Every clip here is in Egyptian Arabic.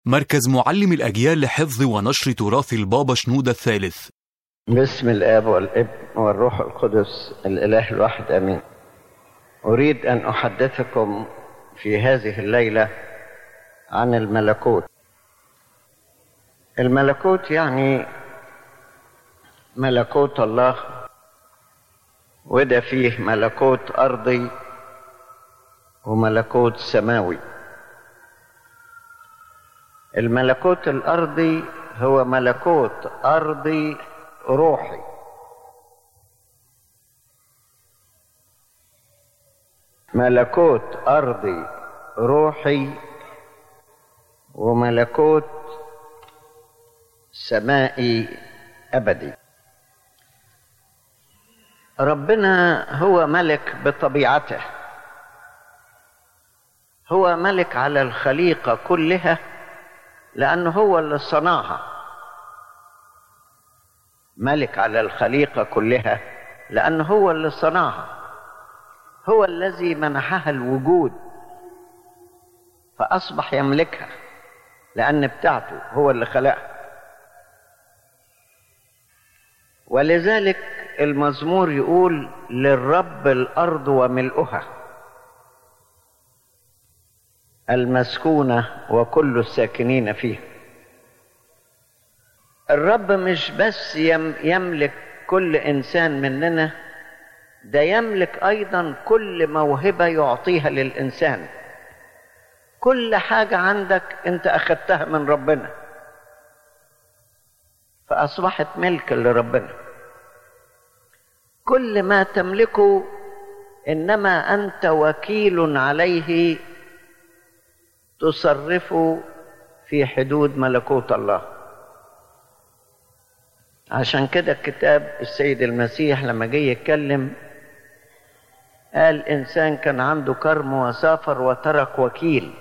مركز معلم الأجيال لحفظ ونشر تراث البابا شنودة الثالث باسم الاب والابن والروح القدس الاله الواحد امين اريد ان احدثكم في هذه الليله عن الملكوت الملكوت يعني ملكوت الله وده فيه ملكوت ارضي وملكوت سماوي الملكوت الارضي هو ملكوت ارضي روحي ملكوت ارضي روحي وملكوت سمائي ابدي ربنا هو ملك بطبيعته هو ملك على الخليقه كلها لانه هو اللي صنعها ملك على الخليقه كلها لانه هو اللي صنعها هو الذي منحها الوجود فاصبح يملكها لان بتاعته هو اللي خلقها ولذلك المزمور يقول للرب الارض وملؤها المسكونه وكل الساكنين فيها الرب مش بس يملك كل انسان مننا ده يملك ايضا كل موهبه يعطيها للانسان كل حاجه عندك انت اخذتها من ربنا فاصبحت ملك لربنا كل ما تملكه انما انت وكيل عليه تصرفه في حدود ملكوت الله عشان كده الكتاب السيد المسيح لما جه يتكلم قال انسان كان عنده كرم وسافر وترك وكيل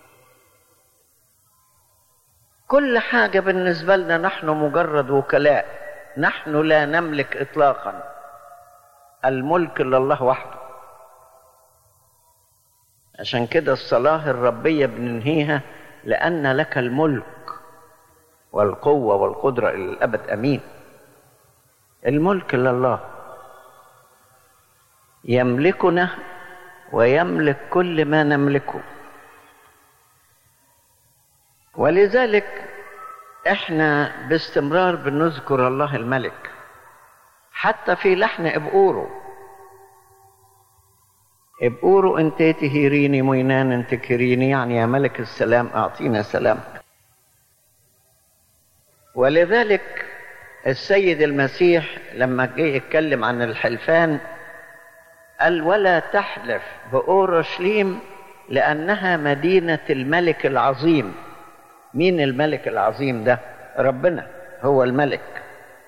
كل حاجه بالنسبه لنا نحن مجرد وكلاء نحن لا نملك اطلاقا الملك لله وحده عشان كده الصلاه الربيه بننهيها لان لك الملك والقوه والقدره الى الابد امين الملك لله يملكنا ويملك كل ما نملكه ولذلك احنا باستمرار بنذكر الله الملك حتى في لحن ابقوره ابقوره انت تهيريني مينان انت كريني يعني يا ملك السلام اعطينا سلامك ولذلك السيد المسيح لما جه يتكلم عن الحلفان قال ولا تحلف بأورشليم لأنها مدينة الملك العظيم مين الملك العظيم ده ربنا هو الملك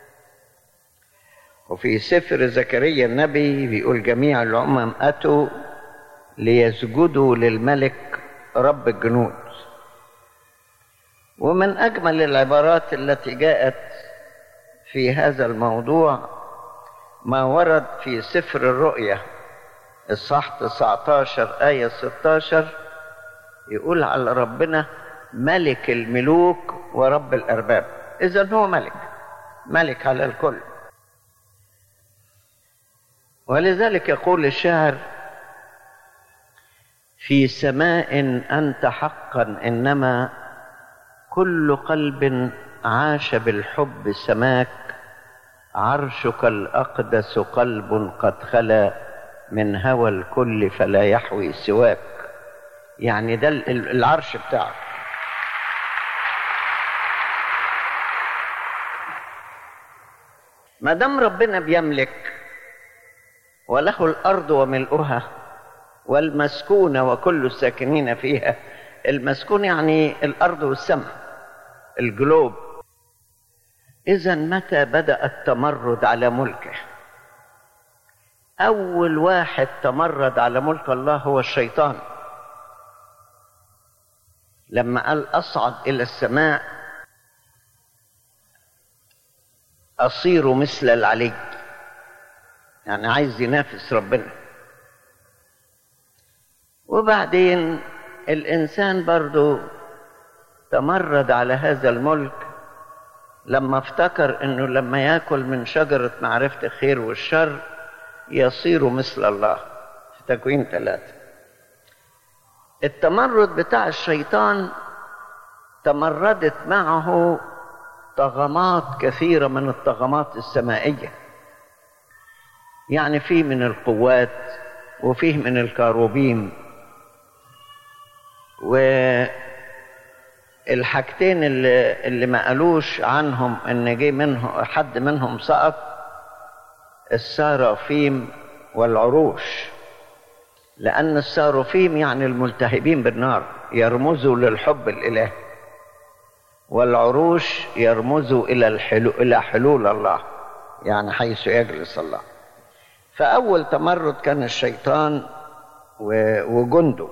وفي سفر زكريا النبي بيقول جميع الأمم أتوا ليسجدوا للملك رب الجنود ومن أجمل العبارات التي جاءت في هذا الموضوع ما ورد في سفر الرؤيا الصح 19 آية 16 يقول على ربنا ملك الملوك ورب الأرباب إذا هو ملك ملك على الكل ولذلك يقول الشاعر في سماء أنت حقا إنما كل قلب عاش بالحب سماك عرشك الأقدس قلب قد خلا من هوى الكل فلا يحوي سواك يعني ده العرش بتاعك ما دام ربنا بيملك وله الارض وملؤها والمسكونه وكل الساكنين فيها المسكون يعني الارض والسماء الجلوب اذا متى بدا التمرد على ملكه اول واحد تمرد على ملك الله هو الشيطان لما قال اصعد الى السماء اصير مثل العلي يعني عايز ينافس ربنا وبعدين الانسان برضو تمرد على هذا الملك لما افتكر انه لما ياكل من شجرة معرفة الخير والشر يصير مثل الله في تكوين ثلاثة التمرد بتاع الشيطان تمردت معه طغمات كثيرة من الطغمات السمائية يعني فيه من القوات وفيه من الكاروبيم والحاجتين اللي, اللي ما قالوش عنهم ان جه منهم حد منهم سقط السارافيم والعروش لأن السارافيم يعني الملتهبين بالنار يرمزوا للحب الإلهي والعروش يرمزوا إلى الحلو إلى حلول الله يعني حيث يجلس الله فأول تمرد كان الشيطان وجنده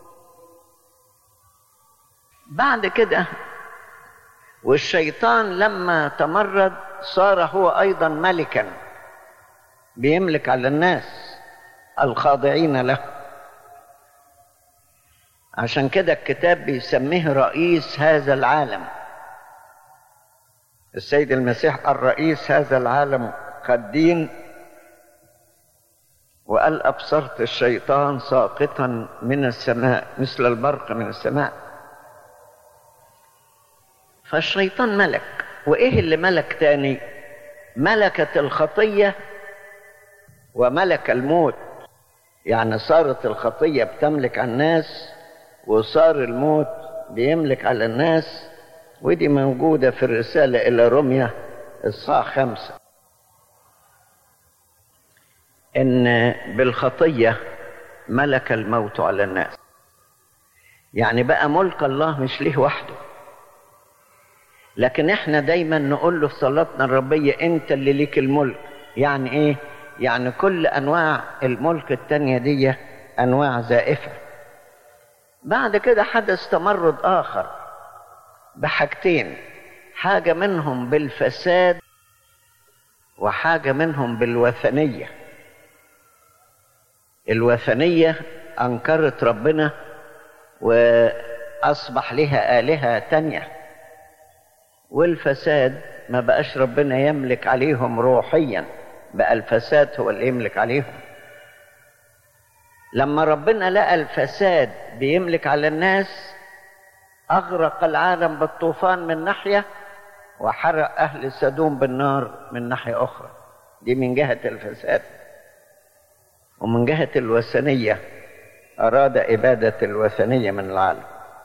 بعد كده والشيطان لما تمرد صار هو أيضا ملكا بيملك على الناس الخاضعين له عشان كده الكتاب بيسميه رئيس هذا العالم السيد المسيح الرئيس هذا العالم قدين وقال أبصرت الشيطان ساقطا من السماء مثل البرق من السماء فالشيطان ملك وإيه اللي ملك تاني ملكة الخطية وملك الموت يعني صارت الخطية بتملك على الناس وصار الموت بيملك على الناس ودي موجودة في الرسالة إلى روميا إصحاح خمسة إن بالخطية ملك الموت على الناس يعني بقى ملك الله مش ليه وحده لكن احنا دايما نقول له في صلاتنا الربية انت اللي ليك الملك يعني ايه يعني كل انواع الملك التانية دي انواع زائفة بعد كده حدث تمرد اخر بحاجتين حاجة منهم بالفساد وحاجة منهم بالوثنية الوثنية أنكرت ربنا وأصبح لها آلهة تانية والفساد ما بقاش ربنا يملك عليهم روحيا بقى الفساد هو اللي يملك عليهم لما ربنا لقى الفساد بيملك على الناس أغرق العالم بالطوفان من ناحية وحرق أهل سدوم بالنار من ناحية أخرى دي من جهة الفساد ومن جهة الوثنية أراد إبادة الوثنية من العالم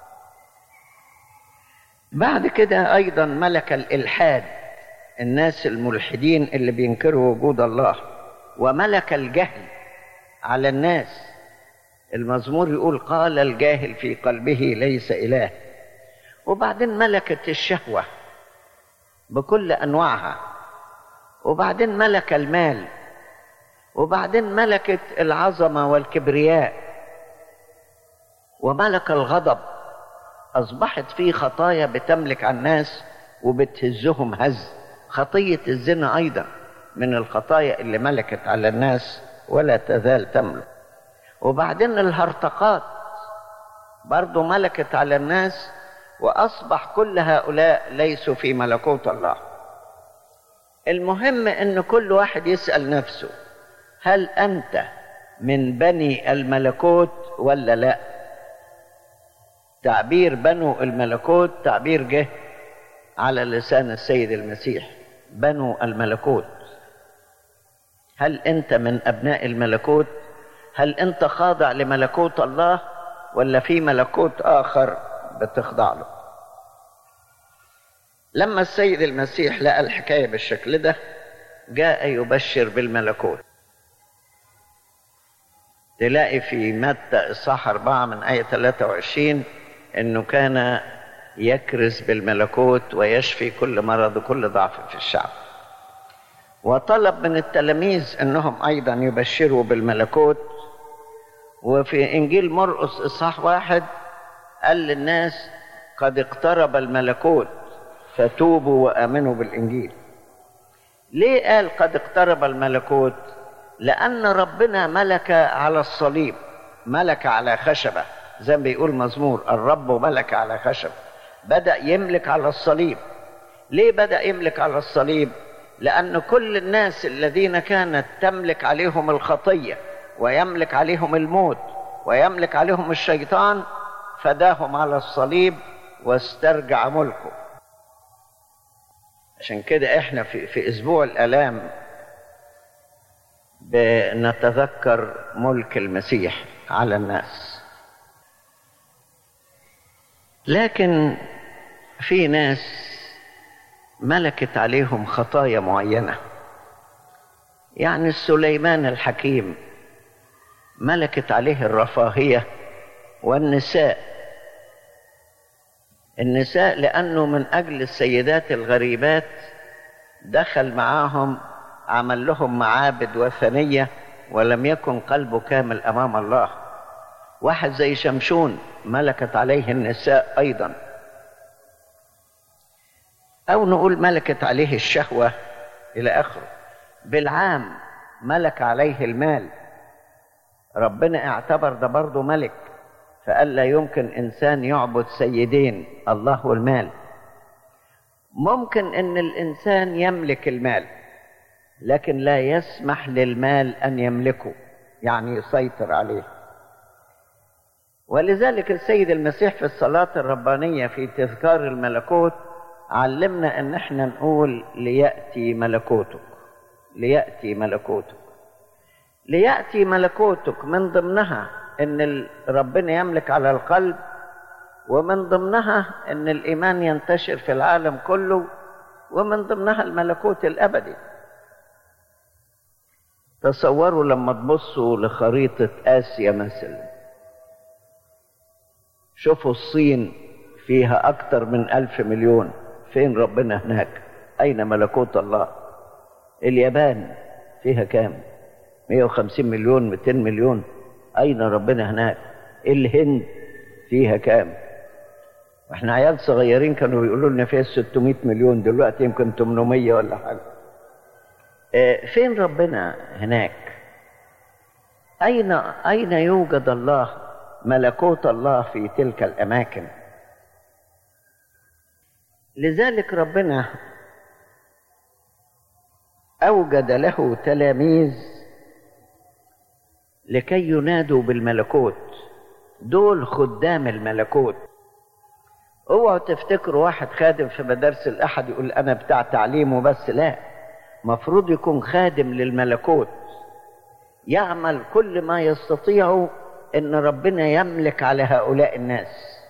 بعد كده أيضا ملك الإلحاد الناس الملحدين اللي بينكروا وجود الله وملك الجهل على الناس المزمور يقول قال الجاهل في قلبه ليس إله وبعدين ملكت الشهوة بكل أنواعها وبعدين ملك المال وبعدين ملكت العظمة والكبرياء وملك الغضب أصبحت في خطايا بتملك على الناس وبتهزهم هز خطية الزنا أيضا من الخطايا اللي ملكت على الناس ولا تزال تملك وبعدين الهرطقات برضو ملكت على الناس وأصبح كل هؤلاء ليسوا في ملكوت الله المهم أن كل واحد يسأل نفسه هل أنت من بني الملكوت ولا لا تعبير بنو الملكوت تعبير جه على لسان السيد المسيح بنو الملكوت هل انت من ابناء الملكوت هل انت خاضع لملكوت الله ولا في ملكوت اخر بتخضع له لما السيد المسيح لقى الحكايه بالشكل ده جاء يبشر بالملكوت تلاقي في متى إصحاح أربعة من آية 23 إنه كان يكرز بالملكوت ويشفي كل مرض وكل ضعف في الشعب وطلب من التلاميذ انهم ايضا يبشروا بالملكوت وفي انجيل مرقس اصحاح واحد قال للناس قد اقترب الملكوت فتوبوا وامنوا بالانجيل ليه قال قد اقترب الملكوت لان ربنا ملك على الصليب ملك على خشبه زي ما بيقول مزمور الرب ملك على خشبه بدأ يملك على الصليب ليه بدأ يملك على الصليب لأن كل الناس الذين كانت تملك عليهم الخطية ويملك عليهم الموت ويملك عليهم الشيطان فداهم على الصليب واسترجع ملكه عشان كده احنا في, في اسبوع الالام بنتذكر ملك المسيح على الناس لكن في ناس ملكت عليهم خطايا معينه يعني سليمان الحكيم ملكت عليه الرفاهيه والنساء النساء لانه من اجل السيدات الغريبات دخل معاهم عمل لهم معابد وثنيه ولم يكن قلبه كامل امام الله واحد زي شمشون ملكت عليه النساء ايضا او نقول ملكت عليه الشهوه الى اخره بالعام ملك عليه المال ربنا اعتبر ده برضه ملك فقال لا يمكن انسان يعبد سيدين الله والمال ممكن ان الانسان يملك المال لكن لا يسمح للمال ان يملكه يعني يسيطر عليه ولذلك السيد المسيح في الصلاه الربانيه في تذكار الملكوت علمنا ان احنا نقول لياتي ملكوتك لياتي ملكوتك لياتي ملكوتك من ضمنها ان ربنا يملك على القلب ومن ضمنها ان الايمان ينتشر في العالم كله ومن ضمنها الملكوت الابدي تصوروا لما تبصوا لخريطه اسيا مثلا شوفوا الصين فيها اكثر من الف مليون فين ربنا هناك اين ملكوت الله اليابان فيها كام 150 مليون 200 مليون أين ربنا هناك الهند فيها كام واحنا عيال صغيرين كانوا بيقولوا لنا فيها 600 مليون دلوقتي يمكن 800 ولا حاجة اه فين ربنا هناك أين أين يوجد الله ملكوت الله في تلك الأماكن لذلك ربنا أوجد له تلاميذ لكي ينادوا بالملكوت دول خدام الملكوت اوعوا تفتكروا واحد خادم في مدارس الاحد يقول انا بتاع تعليم وبس لا مفروض يكون خادم للملكوت يعمل كل ما يستطيع ان ربنا يملك على هؤلاء الناس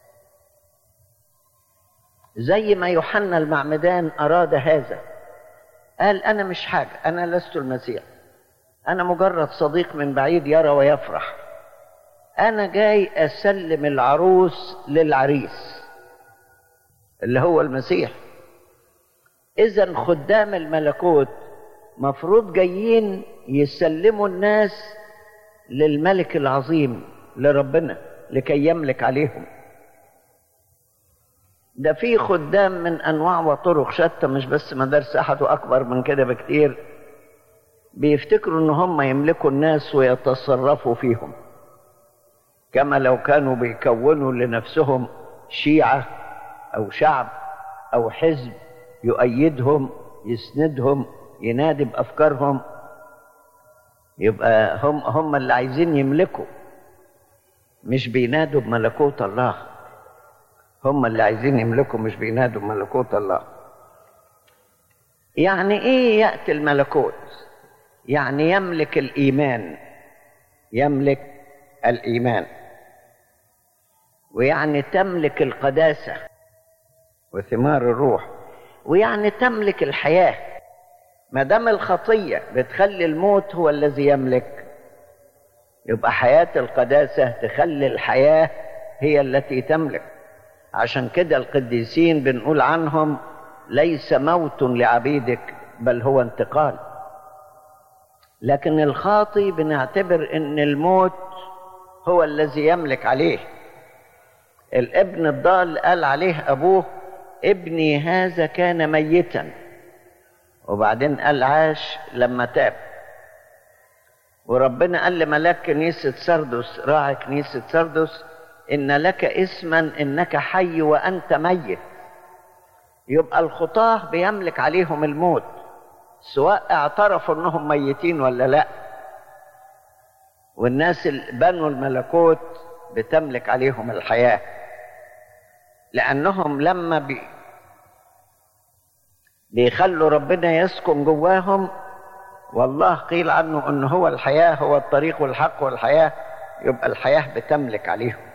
زي ما يوحنا المعمدان اراد هذا قال انا مش حاجه انا لست المسيح أنا مجرد صديق من بعيد يرى ويفرح أنا جاي أسلم العروس للعريس اللي هو المسيح إذا خدام الملكوت مفروض جايين يسلموا الناس للملك العظيم لربنا لكي يملك عليهم ده في خدام من أنواع وطرق شتى مش بس مدارس أحد وأكبر من كده بكتير بيفتكروا ان هم يملكوا الناس ويتصرفوا فيهم كما لو كانوا بيكونوا لنفسهم شيعه او شعب او حزب يؤيدهم يسندهم ينادي بافكارهم يبقى هم هم اللي عايزين يملكوا مش بينادوا بملكوت الله هم اللي عايزين يملكوا مش بينادوا بملكوت الله يعني ايه ياتي الملكوت يعني يملك الايمان يملك الايمان ويعني تملك القداسه وثمار الروح ويعني تملك الحياه ما دام الخطيه بتخلي الموت هو الذي يملك يبقى حياه القداسه تخلي الحياه هي التي تملك عشان كده القديسين بنقول عنهم ليس موت لعبيدك بل هو انتقال لكن الخاطي بنعتبر ان الموت هو الذي يملك عليه الابن الضال قال عليه ابوه ابني هذا كان ميتا وبعدين قال عاش لما تاب وربنا قال لملاك كنيسة سردس راعي كنيسة سردس إن لك اسما إنك حي وأنت ميت يبقى الخطاة بيملك عليهم الموت سواء اعترفوا انهم ميتين ولا لا والناس اللي بنوا الملكوت بتملك عليهم الحياة لأنهم لما بي بيخلوا ربنا يسكن جواهم والله قيل عنه أن هو الحياة هو الطريق والحق والحياة يبقى الحياة بتملك عليهم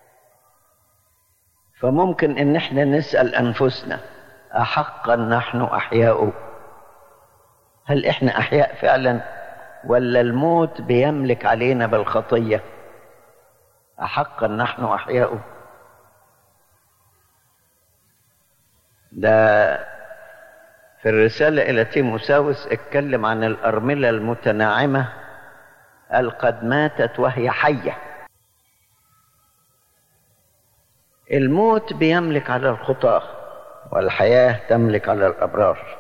فممكن ان احنا نسأل أنفسنا أحقا نحن أحياء هل احنا أحياء فعلا ولا الموت بيملك علينا بالخطية أحقا نحن أحياء ده في الرسالة إلى تيموساوس اتكلم عن الأرملة المتناعمة قال قد ماتت وهي حية الموت بيملك على الخطاة والحياة تملك على الأبرار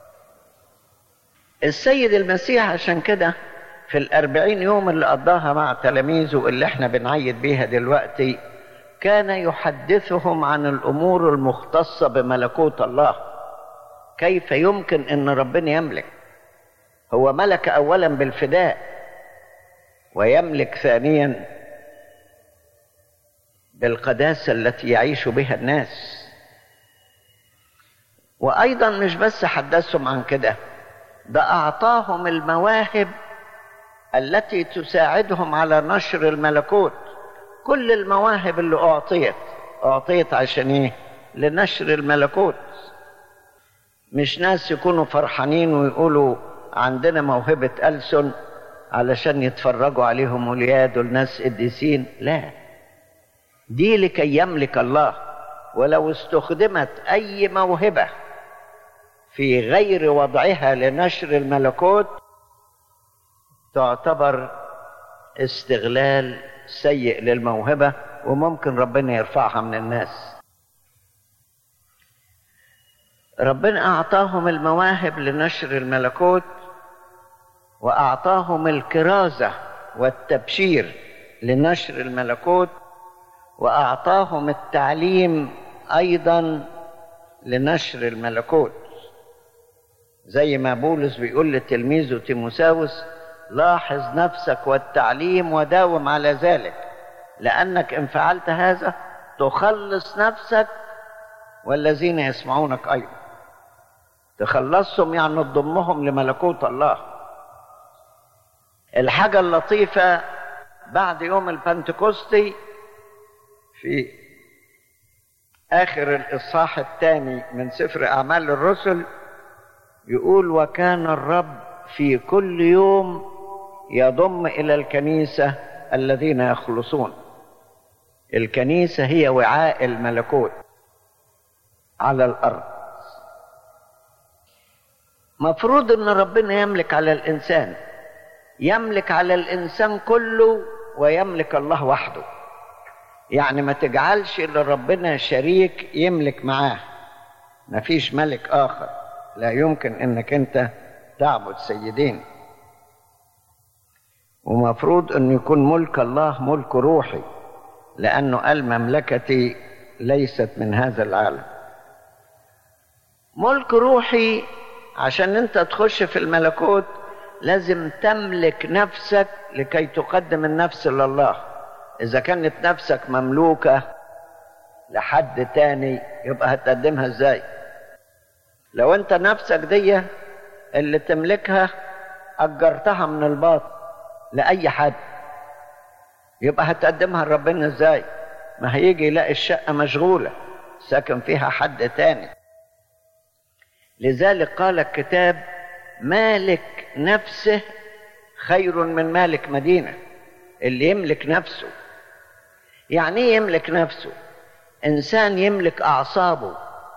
السيد المسيح عشان كده في الأربعين يوم اللي قضاها مع تلاميذه اللي احنا بنعيد بيها دلوقتي كان يحدثهم عن الأمور المختصة بملكوت الله كيف يمكن أن ربنا يملك هو ملك أولا بالفداء ويملك ثانيا بالقداسة التي يعيش بها الناس وأيضا مش بس حدثهم عن كده ده أعطاهم المواهب التي تساعدهم على نشر الملكوت كل المواهب اللي أعطيت أعطيت عشان إيه؟ لنشر الملكوت مش ناس يكونوا فرحانين ويقولوا عندنا موهبة ألسن علشان يتفرجوا عليهم ولياد والناس قديسين لا دي لكي يملك الله ولو استخدمت أي موهبة في غير وضعها لنشر الملكوت تعتبر استغلال سيء للموهبة وممكن ربنا يرفعها من الناس ربنا أعطاهم المواهب لنشر الملكوت وأعطاهم الكرازة والتبشير لنشر الملكوت وأعطاهم التعليم أيضا لنشر الملكوت زي ما بولس بيقول لتلميذه تيموساوس لاحظ نفسك والتعليم وداوم على ذلك لأنك إن فعلت هذا تخلص نفسك والذين يسمعونك أيضا تخلصهم يعني تضمهم لملكوت الله الحاجة اللطيفة بعد يوم البنتكوستي في آخر الإصحاح الثاني من سفر أعمال الرسل يقول وكان الرب في كل يوم يضم إلى الكنيسة الذين يخلصون الكنيسة هي وعاء الملكوت على الأرض مفروض أن ربنا يملك على الإنسان يملك على الإنسان كله ويملك الله وحده يعني ما تجعلش لربنا شريك يملك معاه مفيش ملك آخر لا يمكن انك انت تعبد سيدين ومفروض أن يكون ملك الله ملك روحي لأنه قال مملكتي ليست من هذا العالم ملك روحي عشان انت تخش في الملكوت لازم تملك نفسك لكي تقدم النفس لله إذا كانت نفسك مملوكة لحد تاني يبقى هتقدمها ازاي لو انت نفسك دي اللي تملكها أجرتها من الباطل لأي حد يبقى هتقدمها لربنا ازاي ما هيجي يلاقي الشقة مشغولة ساكن فيها حد تاني لذلك قال الكتاب مالك نفسه خير من مالك مدينة اللي يملك نفسه يعني ايه يملك نفسه انسان يملك اعصابه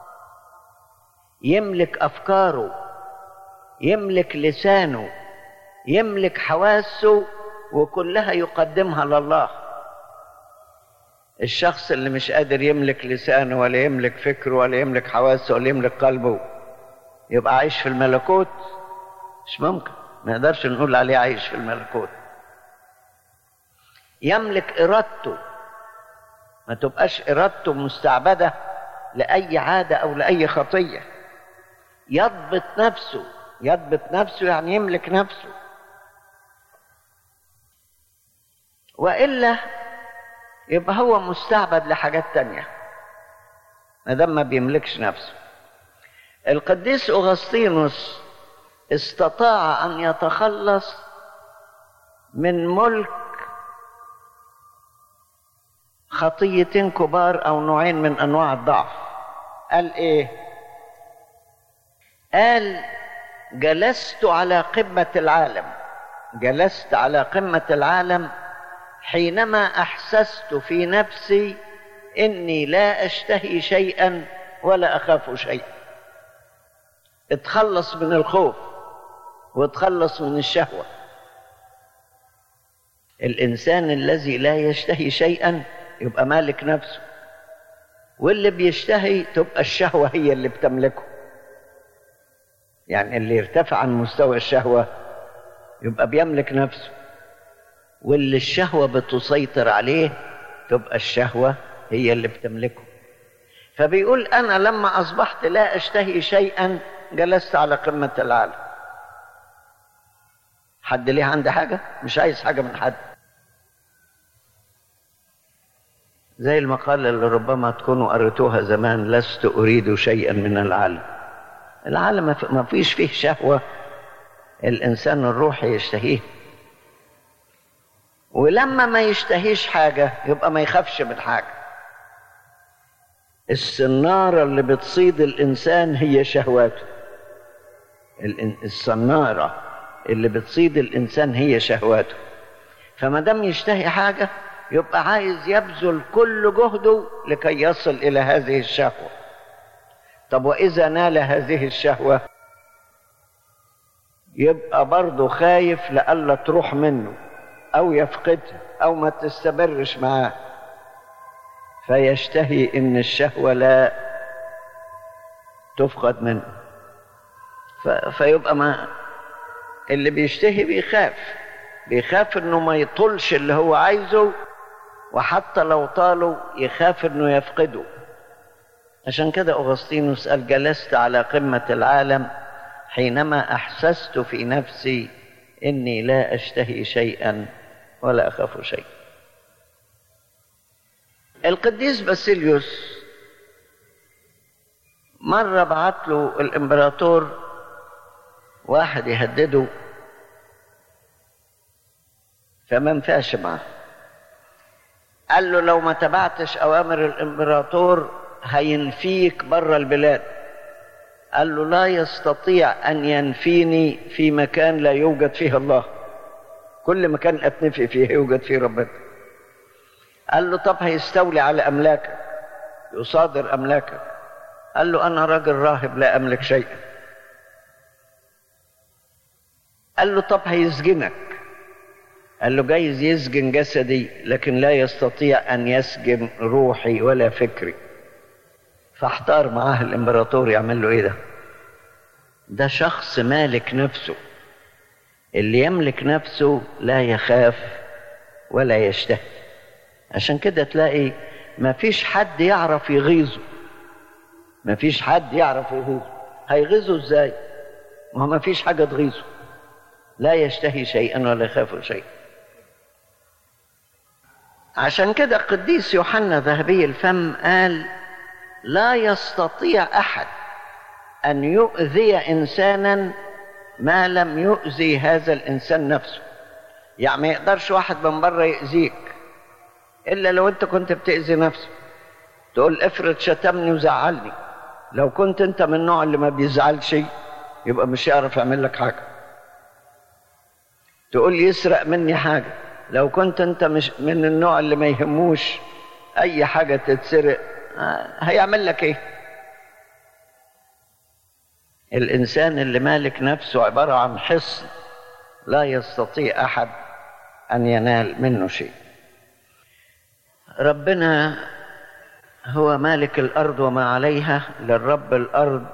يملك افكاره يملك لسانه يملك حواسه وكلها يقدمها لله الشخص اللي مش قادر يملك لسانه ولا يملك فكره ولا يملك حواسه ولا يملك قلبه يبقى عايش في الملكوت مش ممكن ما نقدرش نقول عليه عايش في الملكوت يملك ارادته ما تبقاش ارادته مستعبده لاي عاده او لاي خطيه يضبط نفسه يضبط نفسه يعني يملك نفسه والا يبقى هو مستعبد لحاجات تانية ما دام ما بيملكش نفسه القديس اغسطينوس استطاع ان يتخلص من ملك خطيتين كبار او نوعين من انواع الضعف قال ايه قال جلست على قمه العالم جلست على قمه العالم حينما احسست في نفسي اني لا اشتهي شيئا ولا اخاف شيئا اتخلص من الخوف وتخلص من الشهوه الانسان الذي لا يشتهي شيئا يبقى مالك نفسه واللي بيشتهي تبقى الشهوه هي اللي بتملكه يعني اللي يرتفع عن مستوى الشهوه يبقى بيملك نفسه واللي الشهوه بتسيطر عليه تبقى الشهوه هي اللي بتملكه فبيقول انا لما اصبحت لا اشتهي شيئا جلست على قمه العالم حد ليه عندي حاجه مش عايز حاجه من حد زي المقالة اللي ربما تكونوا قريتوها زمان لست أريد شيئا من العالم العالم ما فيش فيه شهوة الإنسان الروحي يشتهيه ولما ما يشتهيش حاجة يبقى ما يخافش من حاجة السنارة اللي بتصيد الإنسان هي شهواته السنارة اللي بتصيد الإنسان هي شهواته فما دام يشتهي حاجة يبقى عايز يبذل كل جهده لكي يصل إلى هذه الشهوة طب وإذا نال هذه الشهوة يبقى برضه خايف لألا تروح منه أو يفقدها أو ما تستمرش معاه فيشتهي إن الشهوة لا تفقد منه ف... فيبقى ما اللي بيشتهي بيخاف بيخاف انه ما يطولش اللي هو عايزه وحتى لو طاله يخاف انه يفقده عشان كده اغسطينوس قال جلست على قمه العالم حينما احسست في نفسي اني لا اشتهي شيئا ولا اخاف شيئا القديس باسيليوس مره بعت له الامبراطور واحد يهدده فما ينفعش معاه قال له لو ما تبعتش اوامر الامبراطور هينفيك بره البلاد قال له لا يستطيع ان ينفيني في مكان لا يوجد فيه الله كل مكان اتنفي فيه يوجد فيه ربنا قال له طب هيستولي على املاكك يصادر املاكك قال له انا راجل راهب لا املك شيئا قال له طب هيسجنك قال له جايز يسجن جسدي لكن لا يستطيع ان يسجن روحي ولا فكري فاحتار معاه الامبراطور يعمل له ايه ده ده شخص مالك نفسه اللي يملك نفسه لا يخاف ولا يشتهي عشان كده تلاقي ما فيش حد يعرف يغيظه ما فيش حد يعرف يغيظه هيغيظه ازاي ما هو ما فيش حاجه تغيظه لا يشتهي شيئا ولا يخاف شيئا عشان كده القديس يوحنا ذهبي الفم قال لا يستطيع احد ان يؤذي انسانا ما لم يؤذي هذا الانسان نفسه يعني ما يقدرش واحد من بره يأذيك الا لو انت كنت بتأذي نفسك تقول افرض شتمني وزعلني لو كنت انت من النوع اللي ما بيزعلش يبقى مش يعرف يعمل لك حاجه تقول يسرق مني حاجه لو كنت انت مش من النوع اللي ما يهموش اي حاجه تتسرق هيعمل لك ايه الانسان اللي مالك نفسه عباره عن حصن لا يستطيع احد ان ينال منه شيء ربنا هو مالك الارض وما عليها للرب الارض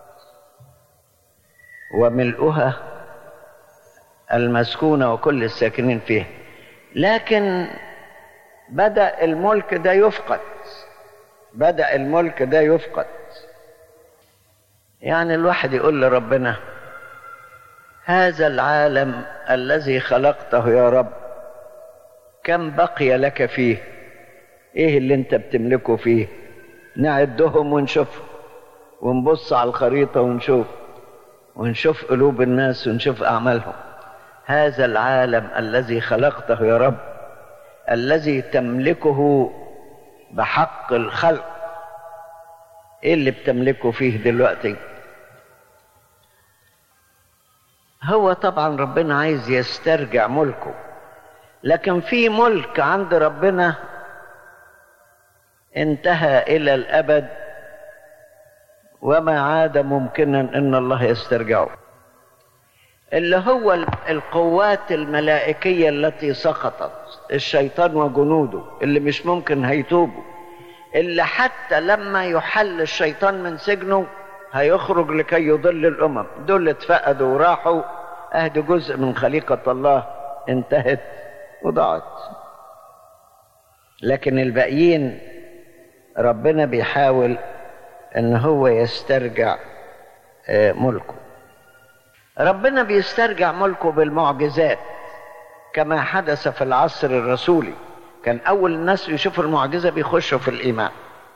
وملؤها المسكونه وكل الساكنين فيها لكن بدا الملك ده يفقد بدأ الملك ده يفقد يعني الواحد يقول لربنا هذا العالم الذي خلقته يا رب كم بقي لك فيه ايه اللي انت بتملكه فيه نعدهم ونشوف ونبص على الخريطة ونشوف ونشوف قلوب الناس ونشوف أعمالهم هذا العالم الذي خلقته يا رب الذي تملكه بحق الخلق ايه اللي بتملكه فيه دلوقتي هو طبعا ربنا عايز يسترجع ملكه لكن في ملك عند ربنا انتهى الى الابد وما عاد ممكنا ان الله يسترجعه اللي هو القوات الملائكيه التي سقطت الشيطان وجنوده اللي مش ممكن هيتوبوا اللي حتى لما يحل الشيطان من سجنه هيخرج لكي يضل الامم دول اتفقدوا وراحوا اهدوا جزء من خليقه الله انتهت وضاعت لكن الباقيين ربنا بيحاول ان هو يسترجع ملكه ربنا بيسترجع ملكه بالمعجزات كما حدث في العصر الرسولي كان اول الناس يشوفوا المعجزه بيخشوا في الايمان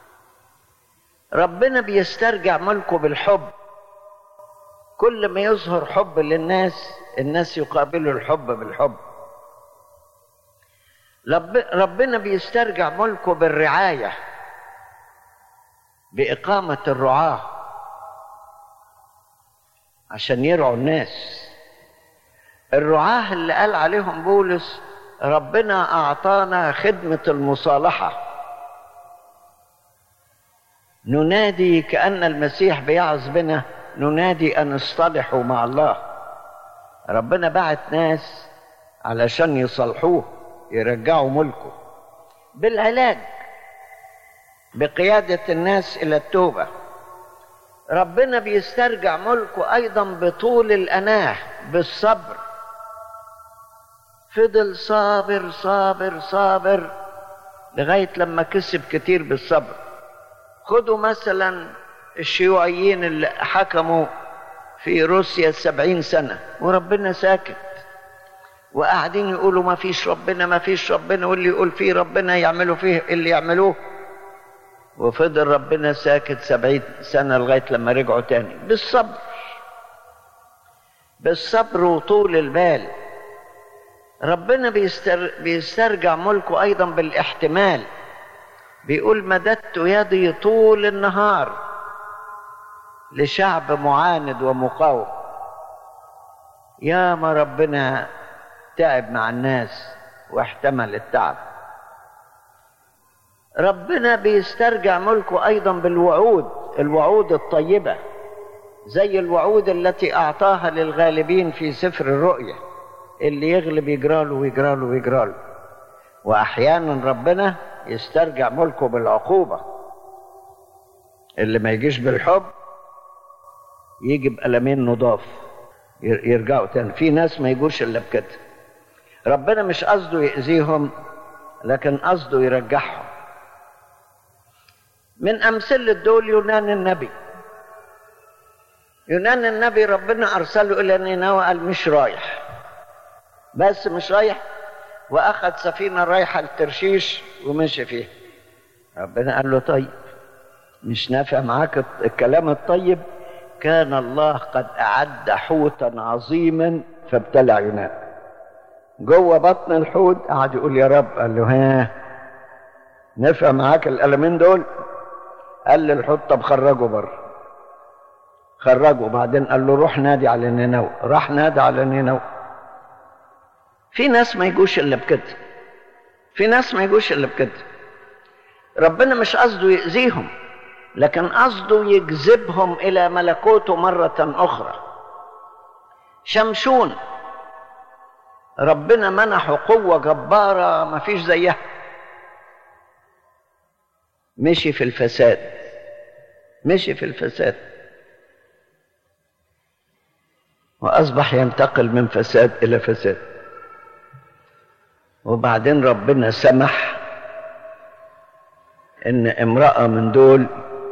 ربنا بيسترجع ملكه بالحب كل ما يظهر حب للناس الناس يقابلوا الحب بالحب ربنا بيسترجع ملكه بالرعايه باقامه الرعاه عشان يرعوا الناس الرعاه اللي قال عليهم بولس ربنا اعطانا خدمه المصالحه ننادي كان المسيح بيعظ بنا ننادي ان اصطلحوا مع الله ربنا بعت ناس علشان يصلحوه يرجعوا ملكه بالعلاج بقياده الناس الى التوبه ربنا بيسترجع ملكه ايضا بطول الاناه بالصبر فضل صابر صابر صابر لغايه لما كسب كتير بالصبر خدوا مثلا الشيوعيين اللي حكموا في روسيا سبعين سنة وربنا ساكت وقاعدين يقولوا ما فيش ربنا ما فيش ربنا واللي يقول فيه ربنا يعملوا فيه اللي يعملوه وفضل ربنا ساكت سبعين سنة لغاية لما رجعوا تاني بالصبر بالصبر وطول البال ربنا بيستر بيسترجع ملكه أيضا بالاحتمال بيقول مددت يدي طول النهار لشعب معاند ومقاوم يا ما ربنا تعب مع الناس واحتمل التعب ربنا بيسترجع ملكه ايضا بالوعود الوعود الطيبه زي الوعود التي اعطاها للغالبين في سفر الرؤيا اللي يغلب يجراله ويجراله ويجراله واحيانا ربنا يسترجع ملكه بالعقوبه اللي ما يجيش بالحب يجي بألمين نضاف يرجعوا تاني في ناس ما يجوش الا بكده ربنا مش قصده يأذيهم لكن قصده يرجعهم من أمثلة دول يونان النبي يونان النبي ربنا أرسله إلى نينوى قال مش رايح بس مش رايح وأخذ سفينة رايحة لترشيش ومشي فيها ربنا قال له طيب مش نافع معاك الكلام الطيب كان الله قد أعد حوتا عظيما فابتلع يونان جوه بطن الحوت قعد يقول يا رب قال له ها نفع معاك القلمين دول قال للحوت طب خرجه بره خرجه بعدين قال له روح نادي على نينوى راح نادي على نينوى في ناس ما يجوش الا بكده في ناس ما يجوش الا بكده ربنا مش قصده يأذيهم لكن قصده يجذبهم الى ملكوته مره اخرى شمشون ربنا منحه قوه جباره ما فيش زيها مشي في الفساد مشي في الفساد واصبح ينتقل من فساد الى فساد وبعدين ربنا سمح ان امرأة من دول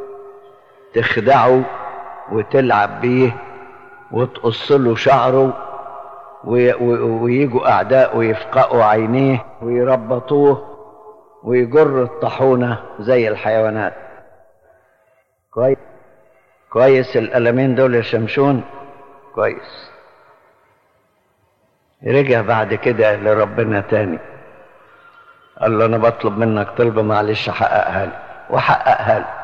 تخدعه وتلعب بيه وتقص له شعره ويجوا أعداء ويفقئوا عينيه ويربطوه ويجر الطاحونة زي الحيوانات كويس كويس الألمين دول يا شمشون كويس رجع بعد كده لربنا تاني قال له أنا بطلب منك طلبة معلش حققها لي وحققها لي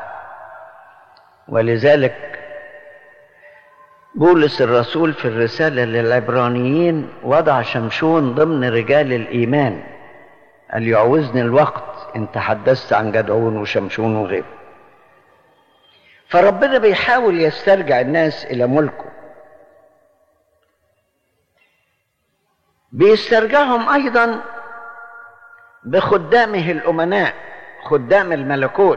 ولذلك بولس الرسول في الرسالة للعبرانيين وضع شمشون ضمن رجال الإيمان قال يعوزني الوقت إن تحدثت عن جدعون وشمشون وغيره فربنا بيحاول يسترجع الناس إلى ملكه بيسترجعهم أيضا بخدامه الأمناء خدام الملكوت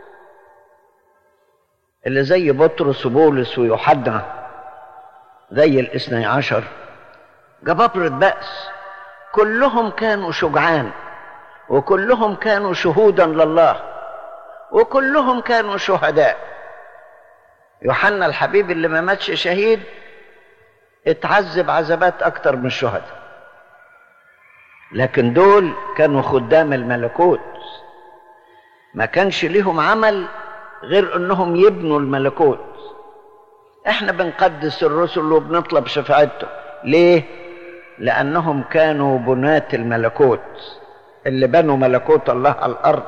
اللي زي بطرس وبولس ويوحنا زي الاثني عشر جبابرة بأس كلهم كانوا شجعان وكلهم كانوا شهودا لله وكلهم كانوا شهداء يوحنا الحبيب اللي ما ماتش شهيد اتعذب عذابات اكتر من الشهداء لكن دول كانوا خدام الملكوت ما كانش ليهم عمل غير انهم يبنوا الملكوت احنا بنقدس الرسل وبنطلب شفاعته ليه لانهم كانوا بناة الملكوت اللي بنوا ملكوت الله على الارض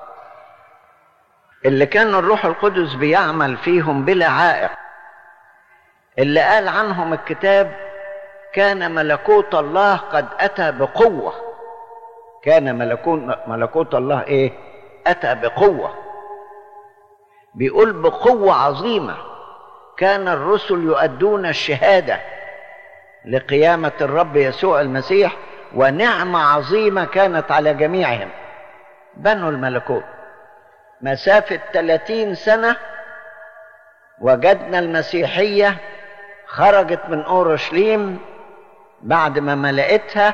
اللي كان الروح القدس بيعمل فيهم بلا عائق اللي قال عنهم الكتاب كان ملكوت الله قد اتى بقوه كان ملكوت ملكوت الله ايه اتى بقوه بيقول بقوه عظيمه كان الرسل يؤدون الشهاده لقيامه الرب يسوع المسيح ونعمه عظيمه كانت على جميعهم بنوا الملكوت مسافه 30 سنه وجدنا المسيحيه خرجت من اورشليم بعد ما ملأتها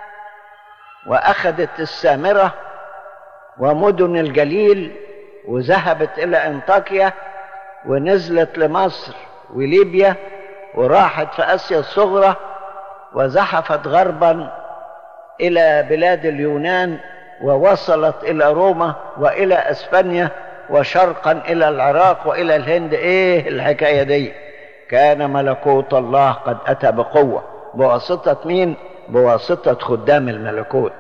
واخذت السامره ومدن الجليل وذهبت الى انطاكيا ونزلت لمصر وليبيا وراحت في اسيا الصغرى وزحفت غربا الى بلاد اليونان ووصلت الى روما والى اسبانيا وشرقا الى العراق والى الهند ايه الحكايه دي كان ملكوت الله قد اتى بقوه بواسطه مين بواسطه خدام الملكوت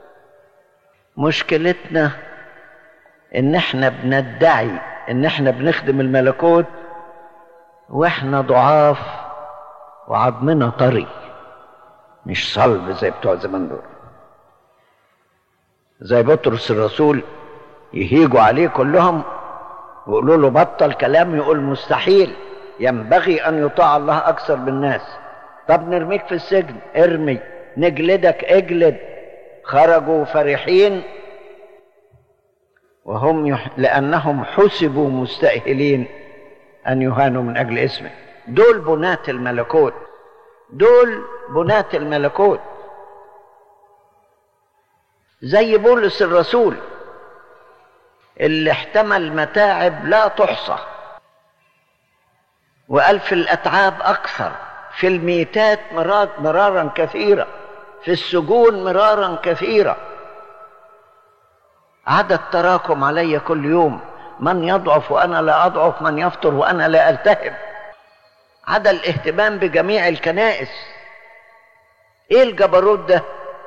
مشكلتنا ان احنا بندعي ان احنا بنخدم الملكوت واحنا ضعاف وعظمنا طري مش صلب زي بتوع زمان دول زي بطرس الرسول يهيجوا عليه كلهم ويقولوا له بطل كلام يقول مستحيل ينبغي ان يطاع الله اكثر بالناس طب نرميك في السجن ارمي نجلدك اجلد خرجوا فرحين وهم يح... لانهم حسبوا مستأهلين ان يهانوا من اجل اسمه دول بناة الملكوت دول بناة الملكوت زي بولس الرسول اللي احتمل متاعب لا تحصى وقال في الاتعاب اكثر في الميتات مرات مرارا كثيرا في السجون مرارا كثيرا عدا التراكم علي كل يوم من يضعف وانا لا اضعف من يفطر وانا لا التهب عدا الاهتمام بجميع الكنائس ايه الجبروت ده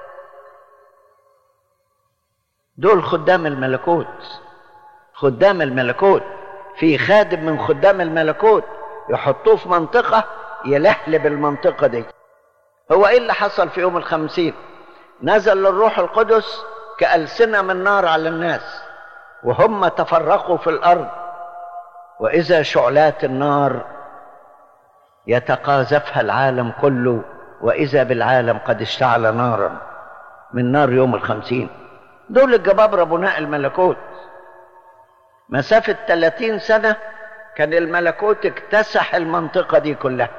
دول خدام الملكوت خدام الملكوت في خادم من خدام الملكوت يحطوه في منطقة يلهلب المنطقة دي هو ايه اللي حصل في يوم الخمسين نزل الروح القدس كألسنة من نار على الناس وهم تفرقوا في الأرض وإذا شعلات النار يتقاذفها العالم كله وإذا بالعالم قد اشتعل نارا من نار يوم الخمسين دول الجبابرة بناء الملكوت مسافة 30 سنة كان الملكوت اكتسح المنطقة دي كلها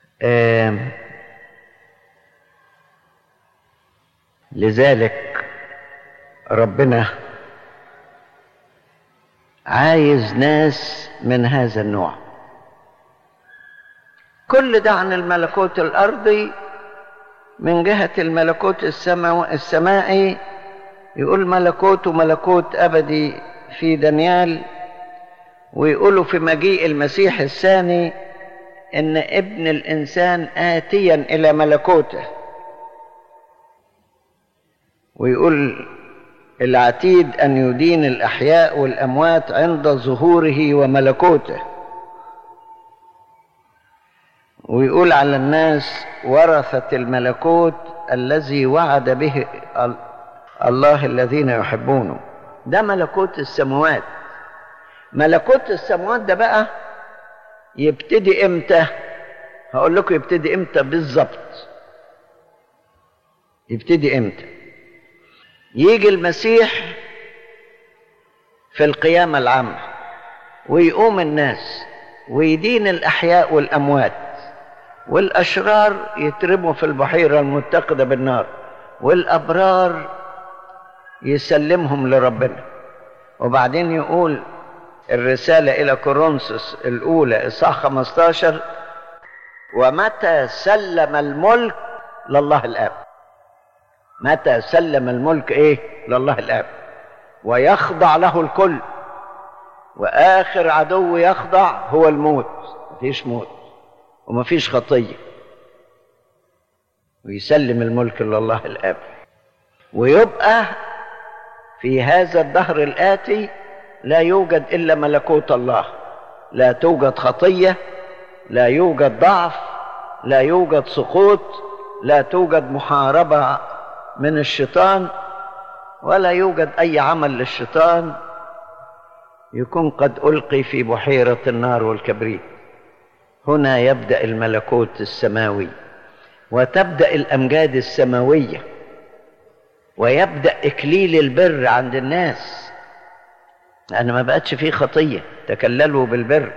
آه لذلك ربنا عايز ناس من هذا النوع كل ده عن الملكوت الارضي من جهه الملكوت السمائي يقول ملكوت وملكوت ابدي في دانيال ويقولوا في مجيء المسيح الثاني ان ابن الانسان اتيا الى ملكوته ويقول العتيد ان يدين الاحياء والاموات عند ظهوره وملكوته ويقول على الناس ورثه الملكوت الذي وعد به الله الذين يحبونه ده ملكوت السماوات ملكوت السماوات ده بقى يبتدي امتى هقول لكم يبتدي امتى بالظبط يبتدي امتى يجي المسيح في القيامة العامة ويقوم الناس ويدين الأحياء والأموات والأشرار يترموا في البحيرة المتقدة بالنار والأبرار يسلمهم لربنا وبعدين يقول الرسالة إلى كورنثوس الأولى إصحاح 15 ومتى سلم الملك لله الآب متى سلم الملك إيه لله الآب ويخضع له الكل وآخر عدو يخضع هو الموت مفيش موت ومفيش خطية ويسلم الملك لله الآب ويبقى في هذا الدهر الآتي لا يوجد الا ملكوت الله لا توجد خطيه لا يوجد ضعف لا يوجد سقوط لا توجد محاربه من الشيطان ولا يوجد اي عمل للشيطان يكون قد القي في بحيره النار والكبريت هنا يبدا الملكوت السماوي وتبدا الامجاد السماويه ويبدا اكليل البر عند الناس لأن ما بقتش فيه خطية تكللوا بالبر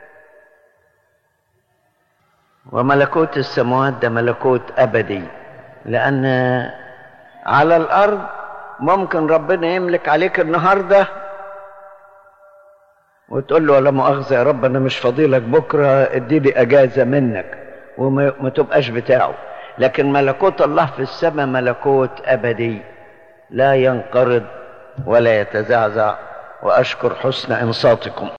وملكوت السماوات ده ملكوت أبدي لأن على الأرض ممكن ربنا يملك عليك النهاردة وتقول له لا مؤاخذة يا رب أنا مش فضيلك بكرة اديني أجازة منك وما تبقاش بتاعه لكن ملكوت الله في السماء ملكوت أبدي لا ينقرض ولا يتزعزع واشكر حسن انصاتكم